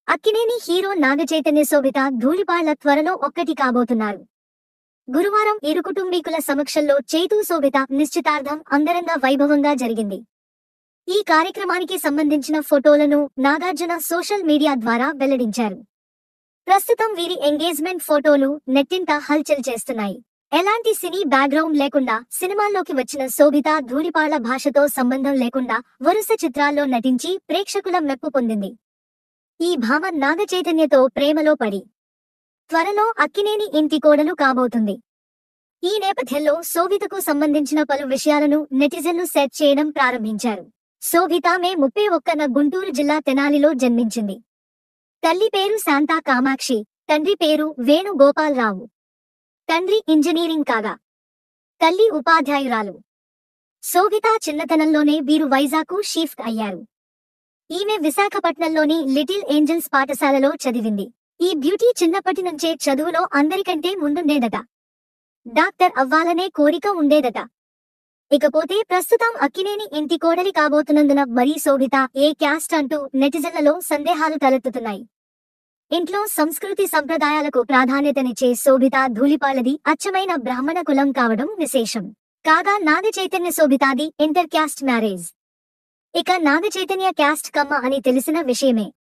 Akkineni hero Naga Chaitanya Sobhita Dhulipala త్వరలో ఒక్కటి కాబోతున్నారు గురువారం ఇరు కుటుంబీకుల సమక్షంలో చైతూ శోభిత నిశ్చితార్థం అంగరంగ వైభవంగా జరిగింది ఈ కార్యక్రమానికి సంబంధించిన ఫోటోలను నాగార్జున సోషల్ మీడియా ద్వారా వెల్లడించారు ప్రస్తుతం వీరి ఎంగేజ్మెంట్ ఫోటోలు నెట్టింట హల్చల్ చేస్తున్నాయి ఎలాంటి సినీ బ్యాక్గ్రౌండ్ లేకుండా సినిమాల్లోకి వచ్చిన శోభిత ధూళిపాళ్ల భాషతో సంబంధం లేకుండా వరుస చిత్రాల్లో నటించి ప్రేక్షకుల మెప్పు పొందింది ఈ భామ నాగ చైతన్యతో ప్రేమలో పడి త్వరలో అక్కినేని ఇంటి కోడలు కాబోతుంది ఈ నేపథ్యంలో శోభితకు సంబంధించిన పలు విషయాలను నెటిజన్లు సెట్ చేయడం ప్రారంభించారు శోభిత మే ముప్పై ఒక్కన గుంటూరు జిల్లా తెనాలిలో జన్మించింది తల్లి పేరు శాంతా కామాక్షి తండ్రి పేరు వేణుగోపాలరావు తండ్రి ఇంజనీరింగ్ కాగా తల్లి ఉపాధ్యాయురాలు శోభిత చిన్నతనంలోనే వీరు వైజాగ్కు షిఫ్ట్ అయ్యారు ఈమె విశాఖపట్నంలోని లిటిల్ ఏంజల్స్ పాఠశాలలో చదివింది ఈ బ్యూటీ చిన్నప్పటి నుంచే చదువులో అందరికంటే ముందుండేదట డాక్టర్ అవ్వాలనే కోరిక ఉండేదట ఇకపోతే ప్రస్తుతం అక్కినేని ఇంటి కోడలి కాబోతున్నందున మరీ శోభిత ఏ క్యాస్ట్ అంటూ నెటిజన్లలో సందేహాలు తలెత్తుతున్నాయి ఇంట్లో సంస్కృతి సంప్రదాయాలకు ప్రాధాన్యతనిచ్చే శోభిత ధూళిపాలది అచ్చమైన బ్రాహ్మణ కులం కావడం విశేషం కాగా నాగ చైతన్య శోభితాది ఇంటర్ క్యాస్ట్ మ్యారేజ్ ఇక నాగ చైతన్య క్యాస్ట్ కమ్మ అని తెలిసిన విషయమే